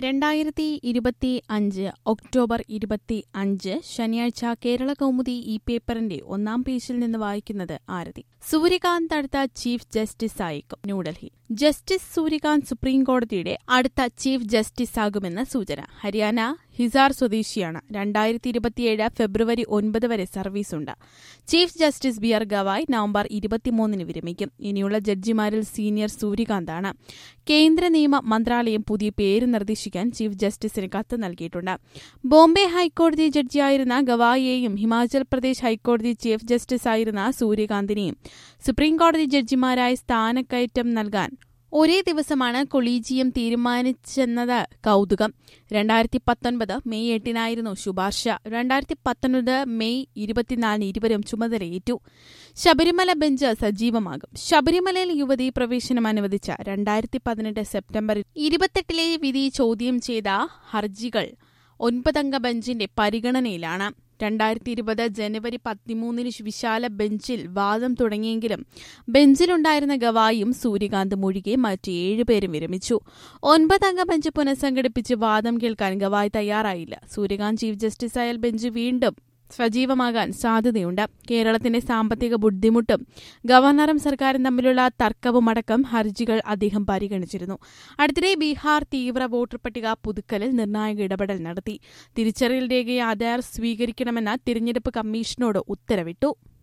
രണ്ടായിരത്തി ഇരുപത്തി അഞ്ച് ഒക്ടോബർ ഇരുപത്തി അഞ്ച് ശനിയാഴ്ച കേരള കൗമുദി ഈ പേപ്പറിന്റെ ഒന്നാം പേജിൽ നിന്ന് വായിക്കുന്നത് ആരതി സൂര്യകാന്ത് അടുത്ത ചീഫ് ജസ്റ്റിസ് ആയേക്കും ന്യൂഡൽഹി ജസ്റ്റിസ് സൂര്യകാന്ത് സുപ്രീം കോടതിയുടെ അടുത്ത ചീഫ് ജസ്റ്റിസ് ആകുമെന്ന് സൂചന ഹരിയാന ഹിസാർ സ്വദേശിയാണ് രണ്ടായിരത്തി ഇരുപത്തിയേഴ് ഫെബ്രുവരി ഒൻപത് വരെ സർവീസുണ്ട് chief justice B R Gavai November ഇരുപത്തിമൂന്നിന് വിരമിക്കും ഇനിയുള്ള ജഡ്ജിമാരിൽ സീനിയർ സൂര്യകാന്താണ് കേന്ദ്ര നിയമ മന്ത്രാലയം പുതിയ പേര് നിർദ്ദേശിക്കാൻ ചീഫ് ജസ്റ്റിസിന് കത്ത് നൽകിയിട്ടുണ്ട് ബോംബെ ഹൈക്കോടതി ജഡ്ജിയായിരുന്ന ഗവായിയെയും ഹിമാചൽ പ്രദേശ് ഹൈക്കോടതി ചീഫ് ജസ്റ്റിസ് ആയിരുന്ന സൂര്യകാന്തിനെയും സുപ്രീംകോടതി ജഡ്ജിമാരായി സ്ഥാനക്കയറ്റം നൽകാൻ ഒരേ ദിവസമാണ് കൊളീജിയം തീരുമാനിച്ചെന്നത് കൗതുകം രണ്ടായിരത്തി പത്തൊൻപത് മെയ് എട്ടിനായിരുന്നു ശുപാർശ രണ്ടായിരത്തി പത്തൊൻപത് മെയ് ഇരുപത്തിനാലിന് ഇരുവരും ചുമതലയേറ്റു ശബരിമല ബെഞ്ച് സജീവമാകും ശബരിമലയിൽ യുവതി പ്രവേശനം അനുവദിച്ച രണ്ടായിരത്തി പതിനെട്ട് സെപ്റ്റംബർ ഇരുപത്തെട്ടിലെ വിധി ചോദ്യം ചെയ്ത ഹർജികൾ ഒൻപതംഗ ബെഞ്ചിന്റെ പരിഗണനയിലാണ് രണ്ടായിരത്തി ഇരുപത് ജനുവരി പതിമൂന്നിന് വിശാല ബെഞ്ചിൽ വാദം തുടങ്ങിയെങ്കിലും ബെഞ്ചിലുണ്ടായിരുന്ന ഗവായും സൂര്യകാന്ത് ഒഴികെ മറ്റ് ഏഴുപേരും വിരമിച്ചു ഒൻപതംഗ ബെഞ്ച് പുനഃസംഘടിപ്പിച്ച് വാദം കേൾക്കാൻ ഗവായ് തയ്യാറായില്ല സൂര്യകാന്ത് ചീഫ് ജസ്റ്റിസായാൽ ബെഞ്ച് വീണ്ടും സജീവമാകാൻ സാധ്യതയുണ്ട് കേരളത്തിന്റെ സാമ്പത്തിക ബുദ്ധിമുട്ടും ഗവർണറും സർക്കാരും തമ്മിലുള്ള തർക്കവുമടക്കം ഹർജികൾ അദ്ദേഹം പരിഗണിച്ചിരുന്നു അടുത്തിടെ ബീഹാർ തീവ്ര വോട്ടർ പട്ടിക പുതുക്കലിൽ നിർണായക ഇടപെടൽ നടത്തി തിരിച്ചറിയൽ രേഖയെ ആധാർ സ്വീകരിക്കണമെന്ന തിരഞ്ഞെടുപ്പ് കമ്മീഷനോട് ഉത്തരവിട്ടു